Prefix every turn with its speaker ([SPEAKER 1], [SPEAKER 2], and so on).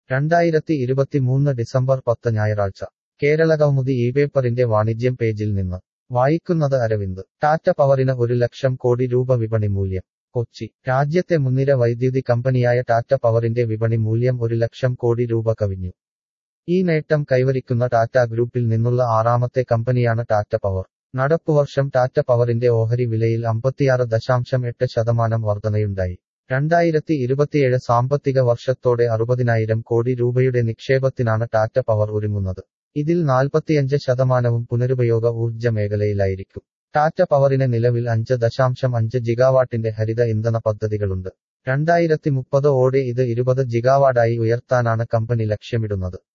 [SPEAKER 1] രണ്ടായിരത്തി ഇരുപത്തിമൂന്ന് ഡിസംബർ പത്ത് ഞായറാഴ്ച കേരളകൗമുദി ഈ പേപ്പറിന്റെ വാണിജ്യം പേജിൽ നിന്ന് വായിക്കുന്നത് അരവിന്ദ് ടാറ്റ പവറിന് ഒരു ലക്ഷം കോടി രൂപ വിപണി മൂല്യം കൊച്ചി രാജ്യത്തെ മുൻനിര വൈദ്യുതി കമ്പനിയായ ടാറ്റ പവറിന്റെ വിപണി മൂല്യം ഒരു ലക്ഷം കോടി രൂപ കവിഞ്ഞു ഈ നേട്ടം കൈവരിക്കുന്ന ടാറ്റ ഗ്രൂപ്പിൽ നിന്നുള്ള ആറാമത്തെ കമ്പനിയാണ് ടാറ്റ പവർ നടപ്പുവർഷം ടാറ്റ പവറിന്റെ ഓഹരി വിലയിൽ അമ്പത്തിയാറ് ദശാംശം എട്ട് ശതമാനം വർധനയുണ്ടായി രണ്ടായിരത്തി ഇരുപത്തിയേഴ് സാമ്പത്തിക വർഷത്തോടെ അറുപതിനായിരം കോടി രൂപയുടെ നിക്ഷേപത്തിനാണ് ടാറ്റ പവർ ഒരുങ്ങുന്നത് ഇതിൽ നാൽപ്പത്തിയഞ്ച് ശതമാനവും പുനരുപയോഗ ഊർജ്ജ മേഖലയിലായിരിക്കും ടാറ്റ പവറിന് നിലവിൽ അഞ്ച് ദശാംശം അഞ്ച് ജിഗാവാട്ടിന്റെ ഹരിത ഇന്ധന പദ്ധതികളുണ്ട് രണ്ടായിരത്തി മുപ്പത് ഓടെ ഇത് ഇരുപത് ജിഗാവാട്ടായി ഉയർത്താനാണ് കമ്പനി ലക്ഷ്യമിടുന്നത്